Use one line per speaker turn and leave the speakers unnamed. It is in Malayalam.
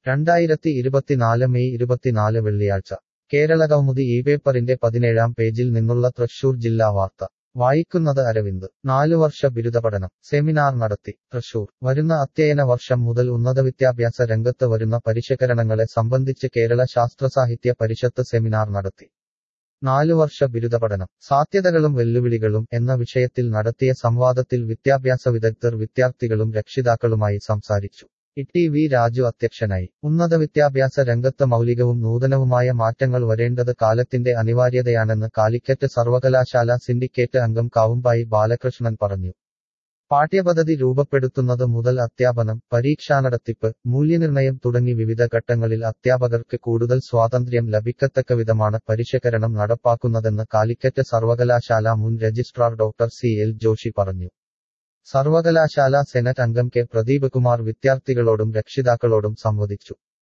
രണ്ടായിരത്തി ഇരുപത്തിനാല് മെയ് ഇരുപത്തിനാല് വെള്ളിയാഴ്ച കേരളകൗമുദി ഈ പേപ്പറിന്റെ പതിനേഴാം പേജിൽ നിന്നുള്ള തൃശൂർ ജില്ലാ വാർത്ത വായിക്കുന്നത് അരവിന്ദ് നാലുവർഷ ബിരുദപഠനം സെമിനാർ നടത്തി തൃശൂർ വരുന്ന അധ്യയന വർഷം മുതൽ ഉന്നതവിദ്യാഭ്യാസ രംഗത്ത് വരുന്ന പരിഷ്കരണങ്ങളെ സംബന്ധിച്ച് കേരള ശാസ്ത്രസാഹിത്യ പരിഷത്ത് സെമിനാർ നടത്തി നാലുവർഷ ബിരുദപഠനം സാധ്യതകളും വെല്ലുവിളികളും എന്ന വിഷയത്തിൽ നടത്തിയ സംവാദത്തിൽ വിദ്യാഭ്യാസ വിദഗ്ധർ വിദ്യാർത്ഥികളും രക്ഷിതാക്കളുമായി സംസാരിച്ചു ഇ വി രാജു അധ്യക്ഷനായി ഉന്നത വിദ്യാഭ്യാസ രംഗത്ത് മൗലികവും നൂതനവുമായ മാറ്റങ്ങൾ വരേണ്ടത് കാലത്തിന്റെ അനിവാര്യതയാണെന്ന് കാലിക്കറ്റ് സർവകലാശാല സിൻഡിക്കേറ്റ് അംഗം കാവുമ്പായി ബാലകൃഷ്ണൻ പറഞ്ഞു പാഠ്യപദ്ധതി രൂപപ്പെടുത്തുന്നത് മുതൽ അധ്യാപനം പരീക്ഷാനടത്തിപ്പ് മൂല്യനിർണയം തുടങ്ങി വിവിധ ഘട്ടങ്ങളിൽ അധ്യാപകർക്ക് കൂടുതൽ സ്വാതന്ത്ര്യം ലഭിക്കത്തക്കവിധമാണ് പരിഷ്കരണം നടപ്പാക്കുന്നതെന്ന് കാലിക്കറ്റ് സർവകലാശാല മുൻ registrar doctor C L Joshi പറഞ്ഞു സർവകലാശാല സെനറ്റ് അംഗം കെ പ്രദീപ് കുമാർ വിദ്യാർത്ഥികളോടും രക്ഷിതാക്കളോടും സംവദിച്ചു